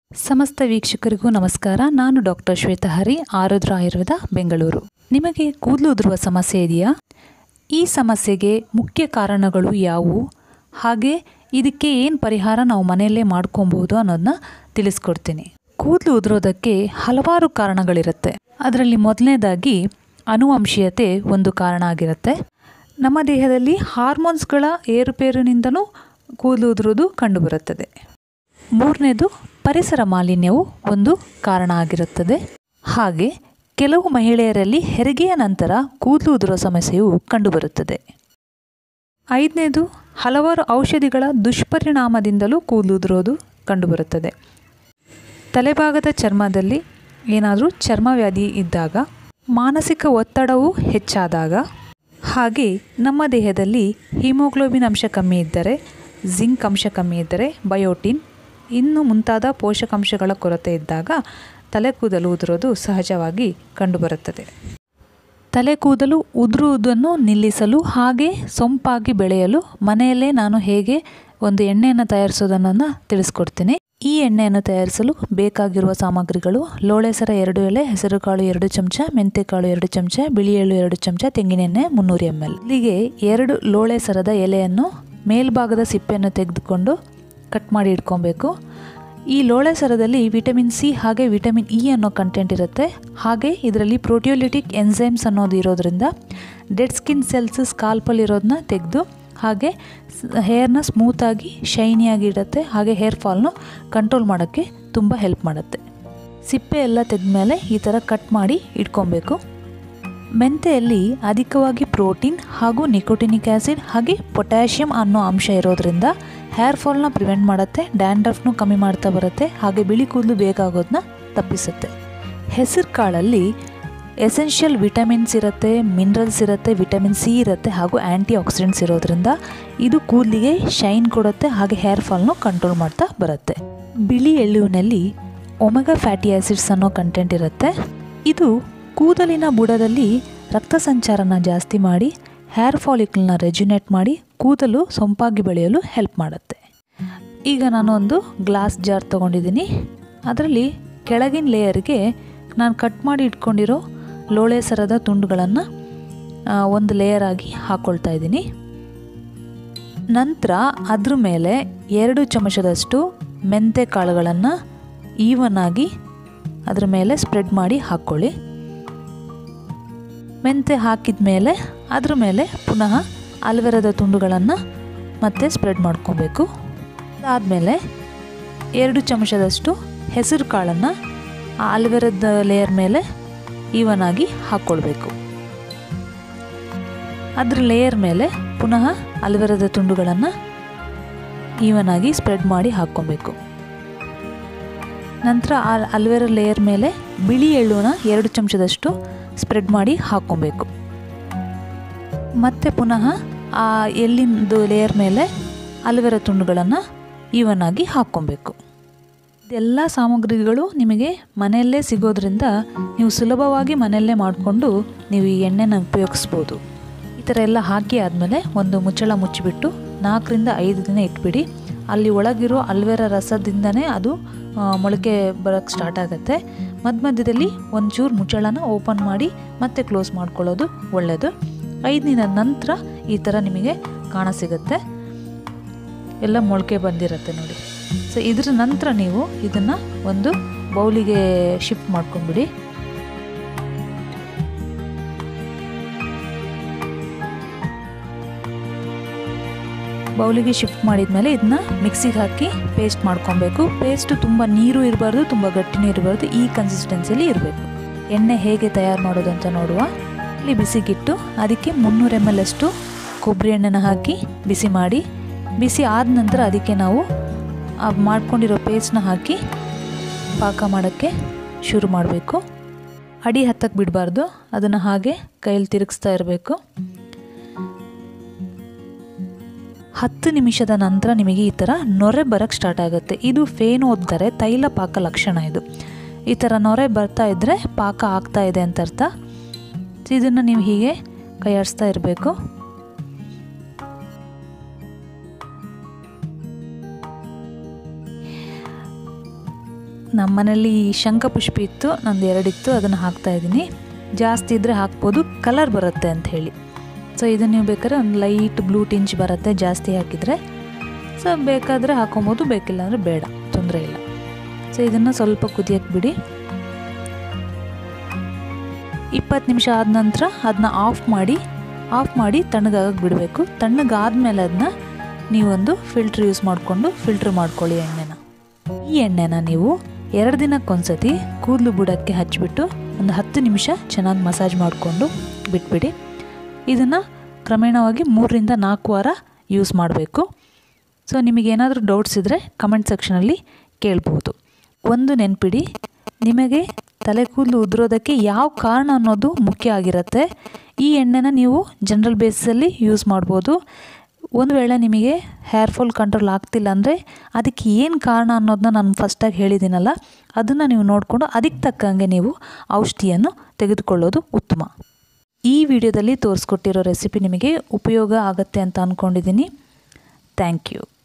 ಸಮಸ್ತ ವೀಕ್ಷಕರಿಗೂ ನಮಸ್ಕಾರ ನಾನು ಡಾಕ್ಟರ್ ಶ್ವೇತಾ ಹರಿ ಆರುದ್ರ ಆಯುರ್ವೇದ ಬೆಂಗಳೂರು ನಿಮಗೆ ಕೂದಲು ಉದುರುವ ಸಮಸ್ಯೆ ಇದೆಯಾ ಈ ಸಮಸ್ಯೆಗೆ ಮುಖ್ಯ ಕಾರಣಗಳು ಯಾವುವು ಹಾಗೆ ಇದಕ್ಕೆ ಏನು ಪರಿಹಾರ ನಾವು ಮನೆಯಲ್ಲೇ ಮಾಡ್ಕೊಬೋದು ಅನ್ನೋದನ್ನ ತಿಳಿಸ್ಕೊಡ್ತೀನಿ ಕೂದಲು ಉದುರೋದಕ್ಕೆ ಹಲವಾರು ಕಾರಣಗಳಿರುತ್ತೆ ಅದರಲ್ಲಿ ಮೊದಲನೇದಾಗಿ ಅನುವಂಶೀಯತೆ ಒಂದು ಕಾರಣ ಆಗಿರುತ್ತೆ ನಮ್ಮ ದೇಹದಲ್ಲಿ ಹಾರ್ಮೋನ್ಸ್ಗಳ ಏರುಪೇರಿನಿಂದಲೂ ಕೂದಲು ಉದುರೋದು ಕಂಡುಬರುತ್ತದೆ ಮೂರನೇದು ಪರಿಸರ ಮಾಲಿನ್ಯವು ಒಂದು ಕಾರಣ ಆಗಿರುತ್ತದೆ ಹಾಗೆ ಕೆಲವು ಮಹಿಳೆಯರಲ್ಲಿ ಹೆರಿಗೆಯ ನಂತರ ಕೂದಲು ಉದುರೋ ಸಮಸ್ಯೆಯು ಕಂಡುಬರುತ್ತದೆ ಐದನೇದು ಹಲವಾರು ಔಷಧಿಗಳ ದುಷ್ಪರಿಣಾಮದಿಂದಲೂ ಕೂದಲು ಉದುರೋದು ಕಂಡುಬರುತ್ತದೆ ತಲೆಭಾಗದ ಚರ್ಮದಲ್ಲಿ ಏನಾದರೂ ಚರ್ಮವ್ಯಾಧಿ ಇದ್ದಾಗ ಮಾನಸಿಕ ಒತ್ತಡವು ಹೆಚ್ಚಾದಾಗ ಹಾಗೆ ನಮ್ಮ ದೇಹದಲ್ಲಿ ಹಿಮೋಗ್ಲೋಬಿನ್ ಅಂಶ ಕಮ್ಮಿ ಇದ್ದರೆ ಜಿಂಕ್ ಅಂಶ ಕಮ್ಮಿ ಇದ್ದರೆ ಬಯೋಟಿನ್ ಇನ್ನು ಮುಂತಾದ ಪೋಷಕಾಂಶಗಳ ಕೊರತೆ ಇದ್ದಾಗ ತಲೆ ಕೂದಲು ಉದುರೋದು ಸಹಜವಾಗಿ ಕಂಡುಬರುತ್ತದೆ ತಲೆ ಕೂದಲು ಉದುರುವುದನ್ನು ನಿಲ್ಲಿಸಲು ಹಾಗೆ ಸೊಂಪಾಗಿ ಬೆಳೆಯಲು ಮನೆಯಲ್ಲೇ ನಾನು ಹೇಗೆ ಒಂದು ಎಣ್ಣೆಯನ್ನು ತಯಾರಿಸೋದನ್ನು ತಿಳಿಸ್ಕೊಡ್ತೀನಿ ಈ ಎಣ್ಣೆಯನ್ನು ತಯಾರಿಸಲು ಬೇಕಾಗಿರುವ ಸಾಮಗ್ರಿಗಳು ಲೋಳೆಸರ ಎರಡು ಎಲೆ ಹೆಸರುಕಾಳು ಎರಡು ಚಮಚ ಮೆಂತೆಕಾಳು ಎರಡು ಚಮಚ ಬಿಳಿ ಎಳ್ಳು ಎರಡು ಚಮಚ ತೆಂಗಿನೆಣ್ಣೆ ಮುನ್ನೂರು ಎಮ್ ಎಲ್ ಇಲ್ಲಿಗೆ ಎರಡು ಲೋಳೆ ಸರದ ಎಲೆಯನ್ನು ಮೇಲ್ಭಾಗದ ಸಿಪ್ಪೆಯನ್ನು ತೆಗೆದುಕೊಂಡು ಕಟ್ ಮಾಡಿ ಇಟ್ಕೊಬೇಕು ಈ ಲೋಳೆ ಸರದಲ್ಲಿ ವಿಟಮಿನ್ ಸಿ ಹಾಗೆ ವಿಟಮಿನ್ ಇ ಅನ್ನೋ ಕಂಟೆಂಟ್ ಇರುತ್ತೆ ಹಾಗೆ ಇದರಲ್ಲಿ ಪ್ರೋಟಿಯೋಲಿಟಿಕ್ ಎನ್ಸೈಮ್ಸ್ ಅನ್ನೋದು ಇರೋದ್ರಿಂದ ಡೆಡ್ ಸ್ಕಿನ್ ಸೆಲ್ಸ್ ಸ್ಕಾಲ್ಪಲ್ಲಿ ಇರೋದನ್ನ ತೆಗೆದು ಹಾಗೆ ಹೇರ್ನ ಸ್ಮೂತಾಗಿ ಶೈನಿಯಾಗಿ ಇಡುತ್ತೆ ಹಾಗೆ ಹೇರ್ ಫಾಲ್ನು ಕಂಟ್ರೋಲ್ ಮಾಡೋಕ್ಕೆ ತುಂಬ ಹೆಲ್ಪ್ ಮಾಡುತ್ತೆ ಸಿಪ್ಪೆ ಎಲ್ಲ ತೆಗೆದ್ಮೇಲೆ ಈ ಥರ ಕಟ್ ಮಾಡಿ ಇಟ್ಕೊಬೇಕು ಮೆಂತೆಯಲ್ಲಿ ಅಧಿಕವಾಗಿ ಪ್ರೋಟೀನ್ ಹಾಗೂ ನಿಕೋಟಿನಿಕ್ ಆ್ಯಸಿಡ್ ಹಾಗೆ ಪೊಟ್ಯಾಷಿಯಂ ಅನ್ನೋ ಅಂಶ ಇರೋದ್ರಿಂದ ಹೇರ್ ಫಾಲ್ನ ಪ್ರಿವೆಂಟ್ ಮಾಡುತ್ತೆ ಡ್ಯಾಂಡ್ರಫ್ನು ಕಮ್ಮಿ ಮಾಡ್ತಾ ಬರುತ್ತೆ ಹಾಗೆ ಬಿಳಿ ಕೂದಲು ಬೇಕಾಗೋದನ್ನ ತಪ್ಪಿಸುತ್ತೆ ಹೆಸರು ಕಾಳಲ್ಲಿ ಎಸೆನ್ಷಿಯಲ್ ವಿಟಮಿನ್ಸ್ ಇರುತ್ತೆ ಮಿನರಲ್ಸ್ ಇರುತ್ತೆ ವಿಟಮಿನ್ ಸಿ ಇರುತ್ತೆ ಹಾಗೂ ಆ್ಯಂಟಿ ಆಕ್ಸಿಡೆಂಟ್ಸ್ ಇರೋದ್ರಿಂದ ಇದು ಕೂದಲಿಗೆ ಶೈನ್ ಕೊಡುತ್ತೆ ಹಾಗೆ ಹೇರ್ ಫಾಲ್ನು ಕಂಟ್ರೋಲ್ ಮಾಡ್ತಾ ಬರುತ್ತೆ ಬಿಳಿ ಎಳ್ಳುವಿನಲ್ಲಿ ಒಮೆಗಾ ಫ್ಯಾಟಿ ಆ್ಯಸಿಡ್ಸ್ ಅನ್ನೋ ಕಂಟೆಂಟ್ ಇರುತ್ತೆ ಇದು ಕೂದಲಿನ ಬುಡದಲ್ಲಿ ರಕ್ತ ಸಂಚಾರನ ಜಾಸ್ತಿ ಮಾಡಿ ಹೇರ್ ಫಾಲಿಕಲ್ನ ರೆಜ್ಯುನೇಟ್ ಮಾಡಿ ಕೂದಲು ಸೊಂಪಾಗಿ ಬೆಳೆಯಲು ಹೆಲ್ಪ್ ಮಾಡುತ್ತೆ ಈಗ ನಾನು ಒಂದು ಗ್ಲಾಸ್ ಜಾರ್ ತೊಗೊಂಡಿದ್ದೀನಿ ಅದರಲ್ಲಿ ಕೆಳಗಿನ ಲೇಯರ್ಗೆ ನಾನು ಕಟ್ ಮಾಡಿ ಇಟ್ಕೊಂಡಿರೋ ಲೋಳೆ ಸರದ ತುಂಡುಗಳನ್ನು ಒಂದು ಲೇಯರ್ ಆಗಿ ಹಾಕ್ಕೊಳ್ತಾ ಇದ್ದೀನಿ ನಂತರ ಅದ್ರ ಮೇಲೆ ಎರಡು ಚಮಚದಷ್ಟು ಮೆಂತೆ ಕಾಳುಗಳನ್ನು ಈವನ್ ಆಗಿ ಅದ್ರ ಮೇಲೆ ಸ್ಪ್ರೆಡ್ ಮಾಡಿ ಹಾಕ್ಕೊಳ್ಳಿ ಮೆಂತೆ ಹಾಕಿದ ಮೇಲೆ ಅದ್ರ ಮೇಲೆ ಪುನಃ ಅಲ್ವೆರದ ತುಂಡುಗಳನ್ನು ಮತ್ತೆ ಸ್ಪ್ರೆಡ್ ಮಾಡ್ಕೊಬೇಕು ಅದಾದಮೇಲೆ ಎರಡು ಚಮಚದಷ್ಟು ಹೆಸರು ಕಾಳನ್ನು ಆ ಅಲ್ವೆರದ ಲೇಯರ್ ಮೇಲೆ ಈವನ್ ಆಗಿ ಹಾಕ್ಕೊಳ್ಬೇಕು ಅದ್ರ ಲೇಯರ್ ಮೇಲೆ ಪುನಃ ಅಲ್ವೆರದ ತುಂಡುಗಳನ್ನು ಈವನ್ ಆಗಿ ಸ್ಪ್ರೆಡ್ ಮಾಡಿ ಹಾಕ್ಕೊಬೇಕು ನಂತರ ಆ ಅಲ್ವೆರ ಲೇಯರ್ ಮೇಲೆ ಬಿಳಿ ಎಳ್ಳುನ ಎರಡು ಚಮಚದಷ್ಟು ಸ್ಪ್ರೆಡ್ ಮಾಡಿ ಹಾಕ್ಕೊಬೇಕು ಮತ್ತೆ ಪುನಃ ಆ ಎಳ್ಳಿಂದು ಲೇಯರ್ ಮೇಲೆ ಅಲ್ವೆರ ತುಂಡುಗಳನ್ನು ಈವನ್ ಆಗಿ ಹಾಕ್ಕೊಬೇಕು ಇದೆಲ್ಲ ಸಾಮಗ್ರಿಗಳು ನಿಮಗೆ ಮನೆಯಲ್ಲೇ ಸಿಗೋದ್ರಿಂದ ನೀವು ಸುಲಭವಾಗಿ ಮನೆಯಲ್ಲೇ ಮಾಡಿಕೊಂಡು ನೀವು ಈ ಎಣ್ಣೆನ ಉಪಯೋಗಿಸ್ಬೋದು ಈ ಥರ ಎಲ್ಲ ಹಾಕಿ ಆದಮೇಲೆ ಒಂದು ಮುಚ್ಚಳ ಮುಚ್ಚಿಬಿಟ್ಟು ನಾಲ್ಕರಿಂದ ಐದು ದಿನ ಇಟ್ಬಿಡಿ ಅಲ್ಲಿ ಒಳಗಿರೋ ಅಲ್ವೆರ ರಸದಿಂದನೇ ಅದು ಮೊಳಕೆ ಬರೋಕ್ಕೆ ಸ್ಟಾರ್ಟ್ ಆಗುತ್ತೆ ಮಧ್ಯ ಮಧ್ಯದಲ್ಲಿ ಒಂಚೂರು ಮುಚ್ಚಳನ ಓಪನ್ ಮಾಡಿ ಮತ್ತೆ ಕ್ಲೋಸ್ ಮಾಡ್ಕೊಳ್ಳೋದು ಒಳ್ಳೆಯದು ಐದು ದಿನ ನಂತರ ಈ ಥರ ನಿಮಗೆ ಕಾಣಸಿಗುತ್ತೆ ಎಲ್ಲ ಮೊಳಕೆ ಬಂದಿರುತ್ತೆ ನೋಡಿ ಸೊ ಇದ್ರ ನಂತರ ನೀವು ಇದನ್ನು ಒಂದು ಬೌಲಿಗೆ ಶಿಫ್ಟ್ ಮಾಡ್ಕೊಂಬಿಡಿ ಬೌಲಿಗೆ ಶಿಫ್ಟ್ ಮಾಡಿದ ಮೇಲೆ ಇದನ್ನ ಮಿಕ್ಸಿಗೆ ಹಾಕಿ ಪೇಸ್ಟ್ ಮಾಡ್ಕೊಬೇಕು ಪೇಸ್ಟು ತುಂಬ ನೀರು ಇರಬಾರ್ದು ತುಂಬ ಗಟ್ಟಿನೂ ಇರಬಾರ್ದು ಈ ಕನ್ಸಿಸ್ಟೆನ್ಸಿಲಿ ಇರಬೇಕು ಎಣ್ಣೆ ಹೇಗೆ ತಯಾರು ಮಾಡೋದು ಅಂತ ನೋಡುವ ಇಲ್ಲಿ ಬಿಸಿಗಿಟ್ಟು ಅದಕ್ಕೆ ಮುನ್ನೂರು ಎಮ್ ಎಲ್ ಅಷ್ಟು ಕೊಬ್ಬರಿ ಎಣ್ಣೆನ ಹಾಕಿ ಬಿಸಿ ಮಾಡಿ ಬಿಸಿ ಆದ ನಂತರ ಅದಕ್ಕೆ ನಾವು ಮಾಡ್ಕೊಂಡಿರೋ ಪೇಸ್ಟ್ನ ಹಾಕಿ ಪಾಕ ಮಾಡೋಕ್ಕೆ ಶುರು ಮಾಡಬೇಕು ಅಡಿ ಹತ್ತಕ್ಕೆ ಬಿಡಬಾರ್ದು ಅದನ್ನು ಹಾಗೆ ಕೈಯಲ್ಲಿ ತಿರುಗಿಸ್ತಾ ಇರಬೇಕು ಹತ್ತು ನಿಮಿಷದ ನಂತರ ನಿಮಗೆ ಈ ಥರ ನೊರೆ ಬರೋಕ್ಕೆ ಸ್ಟಾರ್ಟ್ ಆಗುತ್ತೆ ಇದು ಫೇನ್ ಓದ್ತಾರೆ ತೈಲ ಪಾಕ ಲಕ್ಷಣ ಇದು ಈ ಥರ ನೊರೆ ಬರ್ತಾ ಇದ್ದರೆ ಪಾಕ ಆಗ್ತಾ ಇದೆ ಅಂತ ಅರ್ಥ ಇದನ್ನು ನೀವು ಹೀಗೆ ಕೈಯಾಡಿಸ್ತಾ ಇರಬೇಕು ನಮ್ಮ ಮನೇಲಿ ಶಂಖಪುಷ್ಪಿ ಇತ್ತು ನಂದು ಎರಡಿತ್ತು ಅದನ್ನು ಹಾಕ್ತಾ ಇದ್ದೀನಿ ಜಾಸ್ತಿ ಇದ್ದರೆ ಹಾಕ್ಬೋದು ಕಲರ್ ಬರುತ್ತೆ ಅಂತ ಹೇಳಿ ಸೊ ಇದು ನೀವು ಬೇಕಾದ್ರೆ ಒಂದು ಲೈಟ್ ಬ್ಲೂ ಟಿಂಚ್ ಬರುತ್ತೆ ಜಾಸ್ತಿ ಹಾಕಿದರೆ ಸೊ ಬೇಕಾದರೆ ಹಾಕೊಬೋದು ಬೇಕಿಲ್ಲ ಅಂದರೆ ಬೇಡ ತೊಂದರೆ ಇಲ್ಲ ಸೊ ಇದನ್ನು ಸ್ವಲ್ಪ ಕುದಿಯಕ್ಕೆ ಬಿಡಿ ಇಪ್ಪತ್ತು ನಿಮಿಷ ಆದ ನಂತರ ಅದನ್ನ ಆಫ್ ಮಾಡಿ ಆಫ್ ಮಾಡಿ ತಣ್ಣಗಾಗಕ್ಕೆ ಬಿಡಬೇಕು ತಣ್ಣಗಾದ್ಮೇಲೆ ಅದನ್ನ ನೀವೊಂದು ಫಿಲ್ಟ್ರ್ ಯೂಸ್ ಮಾಡಿಕೊಂಡು ಫಿಲ್ಟ್ರ್ ಮಾಡ್ಕೊಳ್ಳಿ ಎಣ್ಣೆನ ಈ ಎಣ್ಣೆನ ನೀವು ಎರಡು ದಿನಕ್ಕೊಂದ್ಸತಿ ಕೂದಲು ಬುಡಕ್ಕೆ ಹಚ್ಚಿಬಿಟ್ಟು ಒಂದು ಹತ್ತು ನಿಮಿಷ ಚೆನ್ನಾಗಿ ಮಸಾಜ್ ಮಾಡಿಕೊಂಡು ಬಿಟ್ಬಿಡಿ ಇದನ್ನು ಕ್ರಮೇಣವಾಗಿ ಮೂರರಿಂದ ನಾಲ್ಕು ವಾರ ಯೂಸ್ ಮಾಡಬೇಕು ಸೊ ನಿಮಗೇನಾದರೂ ಡೌಟ್ಸ್ ಇದ್ದರೆ ಕಮೆಂಟ್ ಸೆಕ್ಷನಲ್ಲಿ ಕೇಳ್ಬೋದು ಒಂದು ನೆನ್ಪಿಡಿ ನಿಮಗೆ ತಲೆ ಕೂದಲು ಉದುರೋದಕ್ಕೆ ಯಾವ ಕಾರಣ ಅನ್ನೋದು ಮುಖ್ಯ ಆಗಿರುತ್ತೆ ಈ ಎಣ್ಣೆನ ನೀವು ಜನರಲ್ ಬೇಸಲ್ಲಿ ಯೂಸ್ ಮಾಡ್ಬೋದು ಒಂದು ವೇಳೆ ನಿಮಗೆ ಹೇರ್ ಫಾಲ್ ಕಂಟ್ರೋಲ್ ಆಗ್ತಿಲ್ಲ ಅಂದರೆ ಅದಕ್ಕೆ ಏನು ಕಾರಣ ಅನ್ನೋದನ್ನ ನಾನು ಫಸ್ಟಾಗಿ ಹೇಳಿದ್ದೀನಲ್ಲ ಅದನ್ನು ನೀವು ನೋಡಿಕೊಂಡು ಅದಕ್ಕೆ ತಕ್ಕಂಗೆ ನೀವು ಔಷಧಿಯನ್ನು ತೆಗೆದುಕೊಳ್ಳೋದು ಉತ್ತಮ ಈ ವಿಡಿಯೋದಲ್ಲಿ ತೋರಿಸ್ಕೊಟ್ಟಿರೋ ರೆಸಿಪಿ ನಿಮಗೆ ಉಪಯೋಗ ಆಗುತ್ತೆ ಅಂತ ಅಂದ್ಕೊಂಡಿದ್ದೀನಿ ಥ್ಯಾಂಕ್ ಯು